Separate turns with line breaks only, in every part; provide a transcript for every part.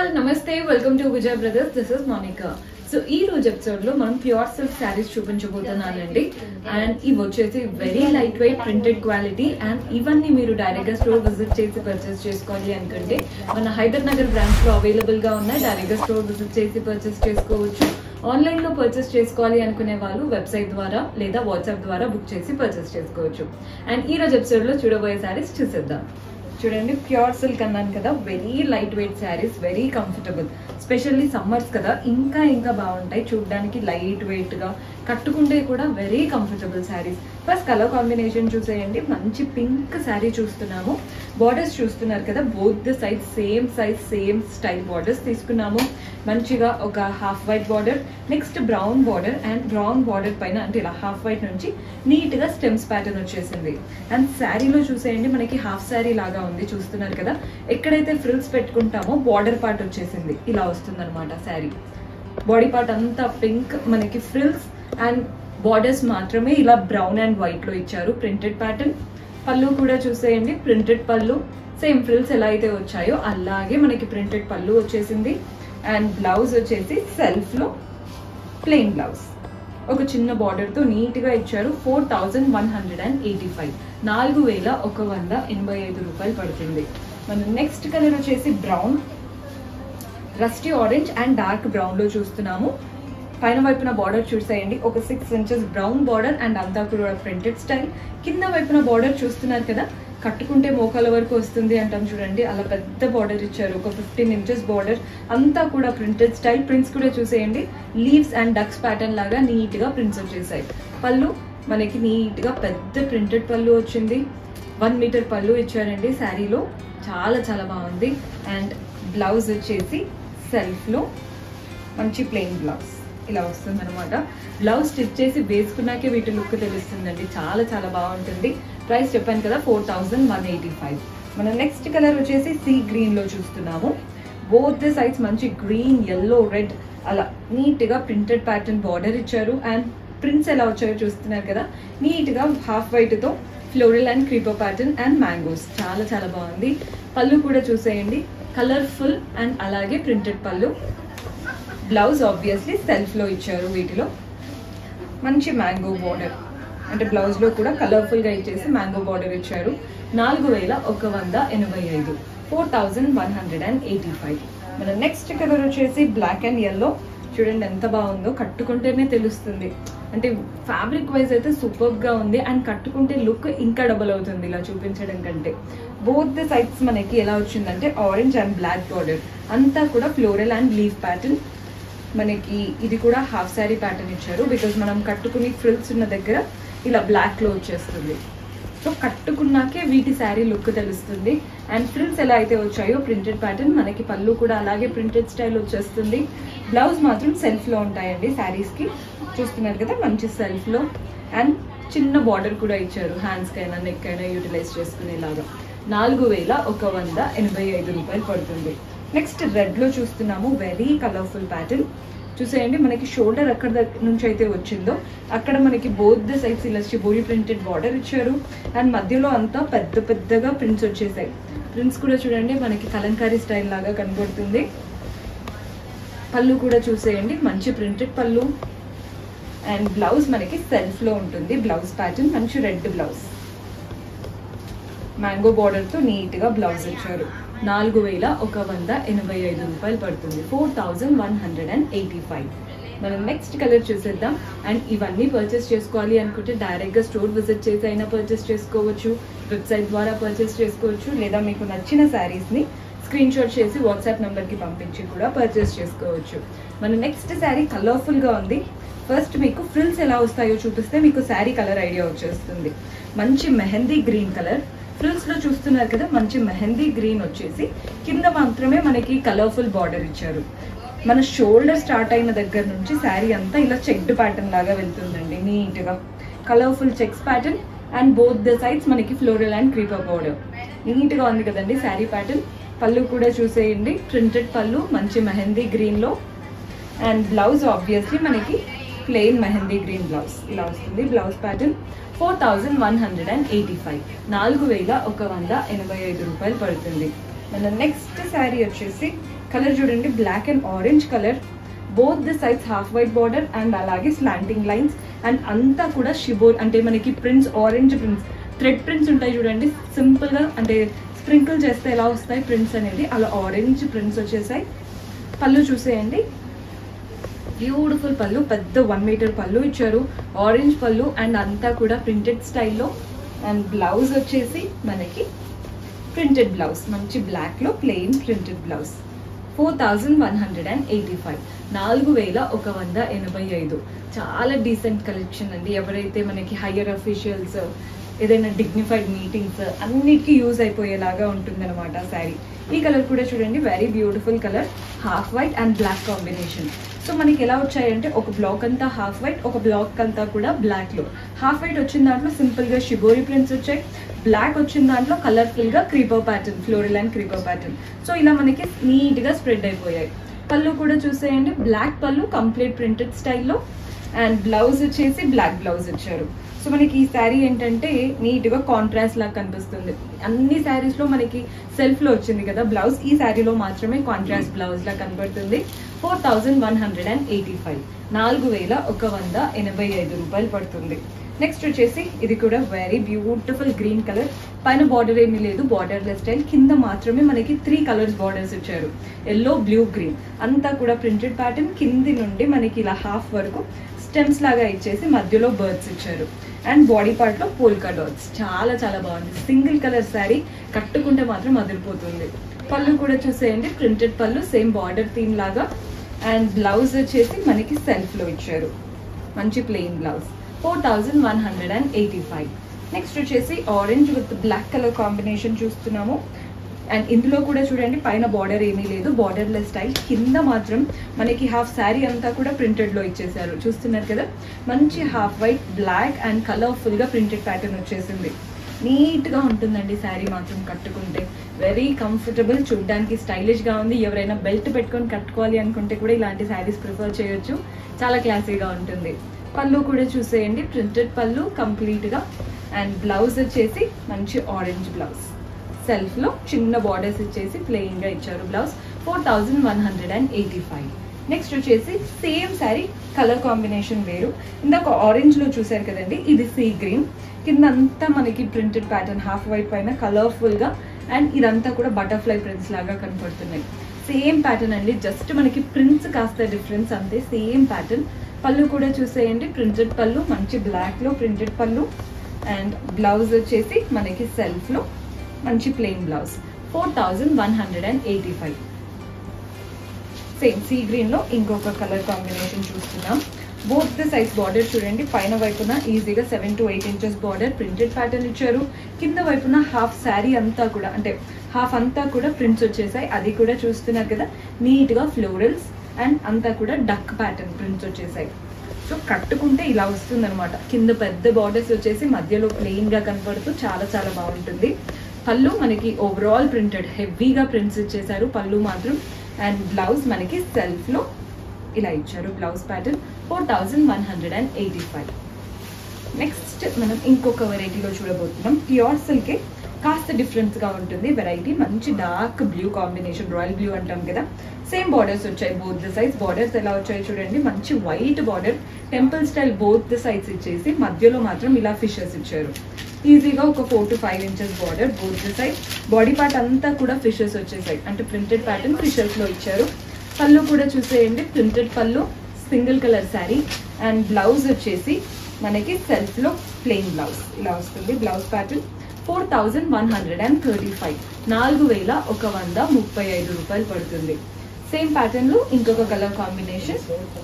all నమస్తే welcome to Vijay brothers this is Monika so ఈ రోజు ఎపిసోడ్ లో మనం ప్యూర్ సిల్క్ శారీస్ చూపించబోతున్నానండి అండ్ ఇవి వచ్చేసి very light weight printed quality and ఇవన్నీ మీరు డైరెక్ట్ గా స్టోర్ విజిట్ చేసి పర్చేస్ చేసుకోవాలి అనుకుంటే మన హైదర్ నగర్ బ్రాంచ్ లో అవైలబుల్ గా ఉన్నాయి డైరెక్ట్ గా స్టోర్ విజిట్ చేసి పర్చేస్ చేసుకోవచ్చు ఆన్లైన్ లో పర్చేస్ చేసుకోవాలి అనుకునే వాళ్ళు వెబ్సైట్ ద్వారా లేదా వాట్సాప్ ద్వారా బుక్ చేసి పర్చేస్ చేసుకోవచ్చు అండ్ ఈ రోజు ఎపిసోడ్ లో చూడబోయే శారీస్ చూసేద్దాం చూడండి ప్యూర్ సిల్క్ అన్నాను కదా very light weight sarees very comfortable specially summers కదా ఇంకా ఇంకా బాగుంటాయి చూడడానికి లైట్ వెయిట్ గా కట్టుకుంటే కూడా very comfortable sarees first colour combination చూసేయండి మంచి పింక్ శారీ చూస్తున్నాము బార్డర్స్ చూస్తున్నారు కదా both the size same size same style borders తీసుకున్నాము మంచిగా ఒక half white border next brown border and brown border పైన అంటే ఇలా హాఫ్ వైట్ నుంచి నీట్ గా స్టెమ్స్ ప్యాటర్న్ వచ్చేసింది అండ్ శారీలో చూసేయండి మనకి హాఫ్ శారీ లాగా ఉంది చూస్తున్నారు కదా ఎక్కడైతే ఫ్రిల్స్ పెట్టుకుంటామో బార్డర్ పార్ట్ వచ్చేసింది ఇలా వస్తుంది అనమాట శారీ బాడీ పార్ట్ అంతా పింక్ మనకి ఫ్రిల్స్ అండ్ బార్డర్స్ మాత్రమే ఇలా బ్రౌన్ అండ్ వైట్ లో ఇచ్చారు ప్రింటెడ్ ప్యాటర్న్ పళ్ళు కూడా చూసేయండి ప్రింటెడ్ పళ్ళు సేమ్ ఫ్రిల్స్ ఎలా అయితే వచ్చాయో అలాగే మనకి ప్రింటెడ్ పళ్ళు వచ్చేసింది అండ్ బ్లౌజ్ వచ్చేసి సెల్ఫ్ లో ప్లెయిన్ బ్లౌజ్ ఒక చిన్న బార్డర్ తో నీట్ గా ఇచ్చారు four thousand one hundred and eighty five నాలుగు వేల ఒక వంద ఎనభై ఐదు రూపాయలు పడుతుంది మన నెక్స్ట్ కలర్ వచ్చేసి brown rusty orange and dark brown లో చూస్తున్నాము పైన వైపున బార్డర్ చూసేయండి ఒక six inches brown border and అంతా కూడా ప్రింటెడ్ స్టైల్ కింద వైపున బార్డర్ చూస్తున్నారు కదా కట్టుకుంటే మోకాల వరకు వస్తుంది అంటాం చూడండి అలా పెద్ద బార్డర్ ఇచ్చారు ఒక ఫిఫ్టీన్ ఇంచెస్ బార్డర్ అంతా కూడా ప్రింటెడ్ స్టైల్ ప్రింట్స్ కూడా చూసేయండి లీవ్స్ అండ్ డక్స్ ప్యాటర్న్ లాగా నీట్ గా ప్రింట్స్ వచ్చేసాయి పళ్ళు మనకి నీట్ గా పెద్ద ప్రింటెడ్ పళ్ళు వచ్చింది వన్ మీటర్ పళ్ళు ఇచ్చారండి శారీలో చాలా చాలా బాగుంది అండ్ బ్లౌజ్ వచ్చేసి సెల్ఫ్లో మంచి ప్లెయిన్ బ్లౌజ్ ఇలా వస్తుంది అనమాట బ్లౌజ్ స్టిచ్ చేసి వేసుకున్నాకే వీటి లుక్ తెలుస్తుందండి చాలా చాలా బాగుంటుంది ప్రైస్ చెప్పాను కదా four thousand one eighty five మన నెక్స్ట్ కలర్ వచ్చేసి సీ గ్రీన్ లో చూస్తున్నాము బోత్ ద సైడ్స్ మంచి గ్రీన్ ఎల్లో రెడ్ అలా నీట్ గా ప్రింటెడ్ ప్యాటర్న్ బార్డర్ ఇచ్చారు అండ్ ప్రింట్స్ ఎలా వచ్చాయో చూస్తున్నారు కదా నీట్ గా హాఫ్ వైట్ తో floral and creeper pattern and mangoes చాలా చాలా బాగుంది పళ్ళు కూడా చూసేయండి కలర్ఫుల్ అండ్ అలాగే ప్రింటెడ్ పళ్ళు బ్లౌజ్ ఆబ్వియస్లీ సెల్ఫ్లో ఇచ్చారు వీటిలో మంచి మ్యాంగో బార్డర్ అంటే బ్లౌజ్లో కూడా కలర్ఫుల్గా ఇచ్చేసి మ్యాంగో బార్డర్ ఇచ్చారు నాలుగు వేల ఒక వంద ఎనభై ఐదు four thousand one hundred and eighty five మన నెక్స్ట్ కలర్ వచ్చేసి బ్లాక్ అండ్ ఎల్లో చూడండి ఎంత బాగుందో కట్టుకుంటేనే తెలుస్తుంది అంటే ఫ్యాబ్రిక్ వైజ్ అయితే సూపర్ గా ఉంది అండ్ కట్టుకుంటే లుక్ ఇంకా డబుల్ అవుతుంది ఇలా చూపించడం కంటే బోత్ ద సైడ్స్ మనకి ఎలా వచ్చిందంటే ఆరెంజ్ అండ్ బ్లాక్ బార్డర్ అంతా కూడా ఫ్లోరల్ అండ్ లీఫ్ ప్యాటర్న్ మనకి ఇది కూడా హాఫ్ శారీ ప్యాటర్న్ ఇచ్చారు బికాజ్ మనం కట్టుకుని ఫ్రిల్స్ ఉన్న దగ్గర ఇలా బ్లాక్ లో వచ్చేస్తుంది సో కట్టుకున్నాకే వీటి శారీ లుక్ తెలుస్తుంది అండ్ ఫ్రిల్స్ ఎలా అయితే వచ్చాయో ప్రింటెడ్ ప్యాటర్న్ మనకి పళ్ళు కూడా అలాగే ప్రింటెడ్ స్టైల్ వచ్చేస్తుంది బ్లౌజ్ మాత్రం సెల్ఫ్ లో ఉంటాయండి శారీస్ కి చూస్తున్నారు కదా మంచి సెల్ఫ్ లో అండ్ చిన్న బార్డర్ కూడా ఇచ్చారు హ్యాండ్స్ కైనా నెక్ అయినా యూటిలైజ్ చేసుకునేలాగా నాలుగు వేల ఒక వంద ఎనభై ఐదు రూపాయలు పడుతుంది నెక్స్ట్ రెడ్ లో చూస్తున్నాము వెరీ కలర్ఫుల్ ప్యాటర్న్ చూసేయండి మనకి షోల్డర్ ఎక్కడ దగ్గర నుంచి అయితే వచ్చిందో అక్కడ మనకి బోత్ ద సైడ్స్ ఇలా బోరీ ప్రింటెడ్ బార్డర్ ఇచ్చారు అండ్ మధ్యలో అంతా పెద్ద పెద్దగా ప్రింట్స్ వచ్చేసాయి ప్రింట్స్ కూడా చూడండి మనకి కలంకారీ స్టైల్ లాగా కనబడుతుంది పళ్ళు కూడా చూసేయండి మంచి ప్రింటెడ్ పళ్ళు అండ్ బ్లౌజ్ మనకి సెల్ఫ్ లో ఉంటుంది బ్లౌజ్ ప్యాటర్న్ మంచి రెడ్ బ్లౌజ్ మ్యాంగో బార్డర్ తో నీట్ గా బ్లౌజ్ ఇచ్చారు నాలుగు వేల ఒక వంద ఎనభై ఐదు రూపాయలు పడుతుంది four thousand one hundred and eighty five మనం నెక్స్ట్ కలర్ చూసేద్దాం అండ్ ఇవన్నీ పర్చేస్ చేసుకోవాలి అనుకుంటే డైరెక్ట్ గా స్టోర్ విజిట్ చేసి అయినా పర్చేస్ చేసుకోవచ్చు వెబ్సైట్ ద్వారా పర్చేస్ చేసుకోవచ్చు లేదా మీకు నచ్చిన శారీస్ ని స్క్రీన్ షాట్ చేసి వాట్సాప్ నంబర్ కి పంపించి కూడా పర్చేస్ చేసుకోవచ్చు మన నెక్స్ట్ శారీ కలర్ఫుల్ గా ఉంది ఫస్ట్ మీకు ఫ్రిల్స్ ఎలా వస్తాయో చూపిస్తే మీకు శారీ కలర్ ఐడియా వచ్చేస్తుంది మంచి మెహందీ గ్రీన్ కలర్ ఫ్రిల్స్ లో చూస్తున్నారు కదా మంచి మెహందీ గ్రీన్ వచ్చేసి కింద మాత్రమే మనకి కలర్ఫుల్ బార్డర్ ఇచ్చారు మన షోల్డర్ స్టార్ట్ అయిన దగ్గర నుంచి శారీ అంతా ఇలా చెక్డ్ ప్యాటర్న్ లాగా వెళ్తుందండి నీట్ గా colourful checks pattern and both the sides మనకి floral and creeper border neat గా ఉంది కదండి శారీ ప్యాటర్న్ పళ్ళు కూడా చూసేయండి ప్రింటెడ్ పళ్ళు మంచి మెహందీ గ్రీన్ లో అండ్ బ్లౌజ్ ఆబ్వియస్లీ మనకి ప్లెయిన్ మెహందీ గ్రీన్ బ్లౌజ్ ఇలా వస్తుంది blouse pattern four thousand one hundred and eighty five నాలుగు వేల ఒక వంద ఎనభై ఐదు రూపాయలు పడుతుంది మన నెక్స్ట్ శారీ వచ్చేసి కలర్ చూడండి black and orange colour both the sides half white border and అలాగే స్లాంటింగ్ లైన్స్ అండ్ అంతా కూడా షిబోర్ అంటే మనకి prints orange prints thread prints ఉంటాయి చూడండి సింపుల్గా అంటే స్ప్రింకిల్ చేస్తే ఎలా వస్తాయి ప్రింట్స్ అనేది అలా ఆరెంజ్ ప్రింట్స్ వచ్చేసాయి పళ్ళు చూసేయండి బ్యూటిఫుల్ పళ్ళు పెద్ద వన్ మీటర్ పళ్ళు ఇచ్చారు ఆరెంజ్ పళ్ళు అండ్ అంతా కూడా ప్రింటెడ్ స్టైల్లో అండ్ బ్లౌజ్ వచ్చేసి మనకి ప్రింటెడ్ బ్లౌజ్ మంచి బ్లాక్లో plain printed blouse four thousand one hundred and eighty five నాలుగు వేల ఒక వంద ఎనభై ఐదు చాలా డీసెంట్ కలెక్షన్ అండి ఎవరైతే మనకి హయ్యర్ అఫీషియల్స్ ఏదైనా డిగ్నిఫైడ్ మీటింగ్స్ అన్నిటికీ యూజ్ అయిపోయేలాగా ఉంటుందన్నమాట శారీ ఈ కలర్ కూడా చూడండి very beautiful colour half white and black combination so మనకి ఎలా వచ్చాయంటే ఒక బ్లాక్ అంతా హాఫ్ వైట్ ఒక బ్లాక్ అంతా కూడా బ్లాక్ లో హాఫ్ వైట్ వచ్చిన దాంట్లో సింపుల్ గా షిబోరి ప్రింట్స్ వచ్చాయి బ్లాక్ వచ్చిన దాంట్లో కలర్ఫుల్ గా creeper pattern floral and creeper pattern so ఇలా మనకి నీట్ గా స్ప్రెడ్ అయిపోయాయి పళ్ళు కూడా చూసేయండి బ్లాక్ పళ్ళు కంప్లీట్ ప్రింటెడ్ స్టైల్లో అండ్ బ్లౌజ్ వచ్చేసి బ్లాక్ బ్లౌజ్ ఇచ్చారు సో మనకి ఈ శారీ ఏంటంటే నీట్గా కాంట్రాస్ట్ లాగా కనిపిస్తుంది అన్ని శారీస్ లో మనకి సెల్ఫ్ లో వచ్చింది కదా బ్లౌజ్ ఈ శారీలో మాత్రమే కాంట్రాస్ట్ బ్లౌజ్ లా కనబడుతుంది four thousand one hundred and eighty five నాలుగు వేల ఒక వంద ఎనభై ఐదు రూపాయలు పడుతుంది నెక్స్ట్ వచ్చేసి ఇది కూడా వెరీ బ్యూటిఫుల్ గ్రీన్ కలర్ పైన బార్డర్ ఏమీ లేదు బార్డర్ లెస్ స్టైల్ కింద మాత్రమే మనకి త్రీ కలర్స్ బార్డర్స్ ఇచ్చారు ఎల్లో బ్లూ గ్రీన్ అంతా కూడా ప్రింటెడ్ ప్యాటర్న్ కింది నుండి మనకి ఇలా హాఫ్ వరకు స్టెమ్స్ లాగా ఇచ్చేసి మధ్యలో బర్డ్స్ ఇచ్చారు అండ్ బాడీ పార్ట్ లో పోల్కా డాట్స్ చాలా చాలా బాగుంది సింగిల్ కలర్ శారీ కట్టుకుంటే మాత్రం అదిరిపోతుంది పళ్ళు కూడా చూసేయండి printed pallu same border theme లాగా అండ్ బ్లౌజ్ వచ్చేసి మనకి సెల్ఫ్ లో ఇచ్చారు మంచి plain blouse four thousand one hundred and eighty five next వచ్చేసి orange with black colour combination చూస్తున్నాము అండ్ ఇందులో కూడా చూడండి పైన బార్డర్ ఏమీ లేదు బార్డర్ లెస్ స్టైల్ కింద మాత్రం మనకి హాఫ్ శారీ అంతా కూడా ప్రింటెడ్ లో ఇచ్చేసారు చూస్తున్నారు కదా మంచి half white black and colourful గా ప్రింటెడ్ ప్యాటర్న్ వచ్చేసింది నీట్ గా ఉంటుందండి శారీ మాత్రం కట్టుకుంటే వెరీ కంఫర్టబుల్ చూడడానికి స్టైలిష్ గా ఉంది ఎవరైనా బెల్ట్ పెట్టుకొని కట్టుకోవాలి అనుకుంటే కూడా ఇలాంటి శారీస్ ప్రిఫర్ చేయొచ్చు చాలా క్లాసీగా ఉంటుంది పళ్ళు కూడా చూసేయండి ప్రింటెడ్ పళ్ళు కంప్లీట్ గా అండ్ బ్లౌజ్ వచ్చేసి మంచి ఆరెంజ్ బ్లౌజ్ సెల్ఫ్ లో చిన్న బార్డర్స్ ఇచ్చేసి ప్లెయిన్ గా ఇచ్చారు blouse four thousand one hundred and eighty five next వచ్చేసి సేమ్ శారీ కలర్ కాంబినేషన్ వేరు ఇందాక ఆరెంజ్ లో చూసారు కదండి ఇది సీ గ్రీన్ కింద అంతా మనకి ప్రింటెడ్ ప్యాటర్న్ హాఫ్ వైట్ పైన కలర్ఫుల్ గా అండ్ ఇదంతా కూడా బటర్ఫ్లై ప్రింట్స్ లాగా కనపడుతున్నాయి సేమ్ ప్యాటర్న్ అండి జస్ట్ మనకి ప్రింట్స్ కాస్త డిఫరెన్స్ అంతే సేమ్ ప్యాటర్న్ పళ్ళు కూడా చూసేయండి ప్రింటెడ్ పళ్ళు మంచి బ్లాక్ లో ప్రింటెడ్ పళ్ళు అండ్ బ్లౌజ్ వచ్చేసి మనకి సెల్ఫ్ లో మంచి plain blouse four thousand one hundred and eighty five same sea green లో ఇంకొక కలర్ కాంబినేషన్ చూస్తున్నాం బోత్ ద సైజ్ బార్డర్ చూడండి పైన వైపున ఈజీగా seven to eight inches border printed pattern ఇచ్చారు కింద వైపున హాఫ్ శారీ అంతా కూడా అంటే హాఫ్ అంతా కూడా ప్రింట్స్ వచ్చేసాయి అది కూడా చూస్తున్నారు కదా నీట్ గా ఫ్లోరల్స్ అండ్ అంతా కూడా డక్ ప్యాటర్న్ ప్రింట్స్ వచ్చేసాయి సో కట్టుకుంటే ఇలా వస్తుంది అనమాట కింద పెద్ద బార్డర్స్ వచ్చేసి మధ్యలో ప్లెయిన్ గా కనపడుతూ చాలా చాలా బాగుంటుంది పళ్ళు మనకి ఓవరాల్ ప్రింటెడ్ హెవీగా ప్రింట్స్ ఇచ్చేసారు పళ్ళు మాత్రం అండ్ బ్లౌజ్ మనకి సెల్ఫ్ లో ఇలా ఇచ్చారు blouse pattern four thousand one hundred and eighty five next మనం ఇంకొక వెరైటీలో చూడబోతున్నాం ప్యూర్ సిల్కే కాస్త డిఫరెన్స్ గా ఉంటుంది వెరైటీ మంచి dark blue combination royal blue అంటాం కదా సేమ్ బార్డర్స్ వచ్చాయి బోత్ ద సైజ్ బార్డర్స్ ఎలా వచ్చాయి చూడండి మంచి white border temple style both the sides ఇచ్చేసి మధ్యలో మాత్రం ఇలా ఫిషెస్ ఇచ్చారు ఈజీగా ఒక four to five inches border both the side body part అంతా కూడా ఫిషెస్ వచ్చేసాయి అంటే ప్రింటెడ్ ప్యాటర్న్ ఫిషెస్ లో ఇచ్చారు పళ్ళు కూడా చూసేయండి printed pallu single colour sari and blouse వచ్చేసి మనకి సెల్ఫ్ లో ప్లెయిన్ బ్లౌజ్ ఇలా వస్తుంది blouse pattern four thousand one hundred and thirty five నాలుగు వేల ఒక వంద ముప్పై ఐదు రూపాయలు పడుతుంది సేమ్ ప్యాటర్న్ లో ఇంకొక కలర్ కాంబినేషన్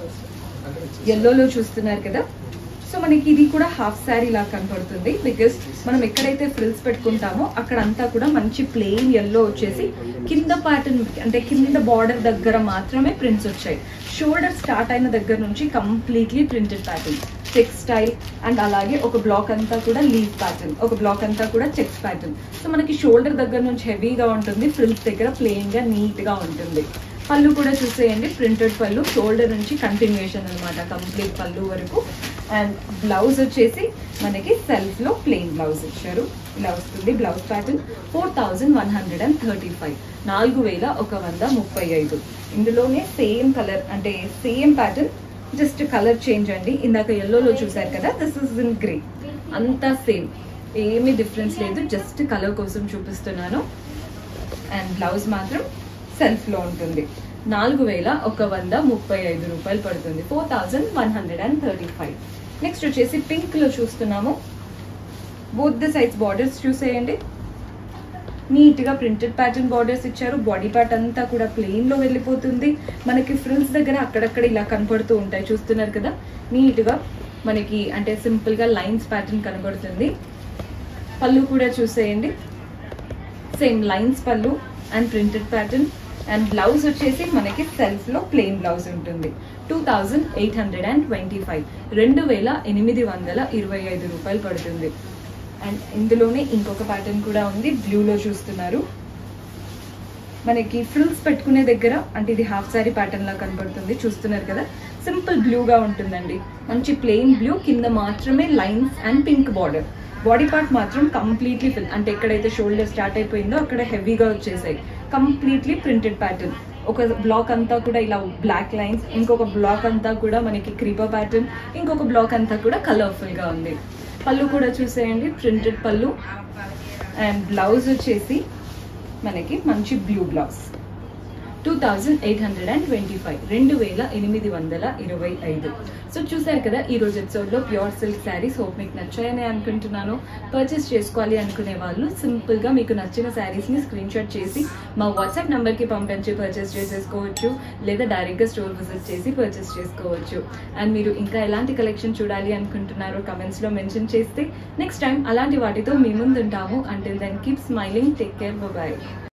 ఎల్లోలో చూస్తున్నారు కదా సో మనకి ఇది కూడా హాఫ్ శారీ లాగా కనపడుతుంది బికాస్ మనం ఎక్కడైతే ఫ్రిల్స్ పెట్టుకుంటామో అక్కడ అంతా కూడా మంచి ప్లెయిన్ ఎల్లో వచ్చేసి కింద ప్యాటర్న్ అంటే కింద బార్డర్ దగ్గర మాత్రమే ప్రింట్స్ వచ్చాయి షోల్డర్ స్టార్ట్ అయిన దగ్గర నుంచి completely printed pattern check style and అలాగే ఒక బ్లాక్ అంతా కూడా లీవ్ ప్యాటర్న్ ఒక బ్లాక్ అంతా కూడా చెక్స్ ప్యాటర్న్ సో మనకి షోల్డర్ దగ్గర నుంచి హెవీగా ఉంటుంది ఫ్రిల్స్ దగ్గర ప్లెయిన్ గా నీట్ గా ఉంటుంది పళ్ళు కూడా చూసేయండి ప్రింటెడ్ పళ్ళు షోల్డర్ నుంచి కంటిన్యూషన్ అనమాట కంప్లీట్ పళ్ళు వరకు అండ్ బ్లౌజ్ వచ్చేసి మనకి సెల్ఫ్ లో ప్లెయిన్ బ్లౌజ్ ఇచ్చారు ఇలా వస్తుంది blouse pattern four thousand one hundred and thirty five నాలుగు వేల ఒక వంద ముప్పై ఐదు ఇందులోనే సేమ్ కలర్ అంటే same pattern just colour change అండి ఇందాక ఎల్లోలో చూసారు కదా దిస్ ఇస్ ఇన్ గ్రే అంతా సేమ్ ఏమీ డిఫరెన్స్ లేదు జస్ట్ కలర్ కోసం చూపిస్తున్నాను అండ్ బ్లౌజ్ మాత్రం సెల్ఫ్లో ఉంటుంది నాలుగు వేల ఒక వంద ముప్పై ఐదు రూపాయలు పడుతుంది four thousand one hundred and thirty five next వచ్చేసి పింక్లో చూస్తున్నాము బోత్ ద సైడ్స్ బార్డర్స్ చూసేయండి నీట్గా ప్రింటెడ్ ప్యాటర్న్ బార్డర్స్ ఇచ్చారు బాడీ పార్ట్ అంతా కూడా ప్లెయిన్లో వెళ్ళిపోతుంది మనకి ఫ్రిల్స్ దగ్గర అక్కడక్కడ ఇలా కనపడుతూ ఉంటాయి చూస్తున్నారు కదా నీట్గా మనకి అంటే సింపుల్గా లైన్స్ ప్యాటర్న్ కనబడుతుంది పళ్ళు కూడా చూసేయండి same lines pallu and printed pattern and blouse వచ్చేసి మనకి సెల్ఫ్లో ప్లెయిన్ బ్లౌజ్ ఉంటుంది two thousand eight hundred and twenty five రెండు వేల ఎనిమిది వందల ఇరవై ఐదు రూపాయలు పడుతుంది అండ్ ఇందులోనే ఇంకొక ప్యాటర్న్ కూడా ఉంది బ్లూలో చూస్తున్నారు మనకి ఫ్రిల్స్ పెట్టుకునే దగ్గర అంటే ఇది హాఫ్ సారీ ప్యాటర్న్ లా కనబడుతుంది చూస్తున్నారు కదా సింపుల్ బ్లూగా ఉంటుందండి మంచి ప్లెయిన్ బ్లూ కింద మాత్రమే lines and pink border body part మాత్రం కంప్లీట్లీ ఫిల్ అంటే ఎక్కడైతే షోల్డర్ స్టార్ట్ అయిపోయిందో అక్కడ హెవీగా వచ్చేసాయి కంప్లీట్లీ ప్రింటెడ్ ప్యాటర్న్ ఒక బ్లాక్ అంతా కూడా ఇలా బ్లాక్ లైన్స్ ఇంకొక బ్లాక్ అంతా కూడా మనకి క్రీపర్ ప్యాటర్న్ ఇంకొక బ్లాక్ అంతా కూడా కలర్ఫుల్గా ఉంది పళ్ళు కూడా చూసేయండి ప్రింటెడ్ పళ్ళు అండ్ బ్లౌజ్ వచ్చేసి మనకి మంచి blue blouse two thousand eight hundred and twenty five రెండు వేల ఎనిమిది వందల ఇరవై ఐదు సో చూసారు కదా ఈ రోజు ఎపిసోడ్లో ప్యూర్ సిల్క్ శారీస్ హోప్ మీకు నచ్చాయని అనుకుంటున్నాను పర్చేస్ చేసుకోవాలి అనుకునే వాళ్ళు సింపుల్గా మీకు నచ్చిన శారీస్ని స్క్రీన్ షాట్ చేసి మా వాట్సాప్ నెంబర్కి పంపించి పర్చేస్ చేసేసుకోవచ్చు లేదా డైరెక్ట్గా స్టోర్ విజిట్ చేసి పర్చేస్ చేసుకోవచ్చు అండ్ మీరు ఇంకా ఎలాంటి కలెక్షన్ చూడాలి అనుకుంటున్నారో కమెంట్స్లో మెన్షన్ చేస్తే నెక్స్ట్ టైం అలాంటి వాటితో మీ ముందు ఉంటాము until then keep smiling take care bye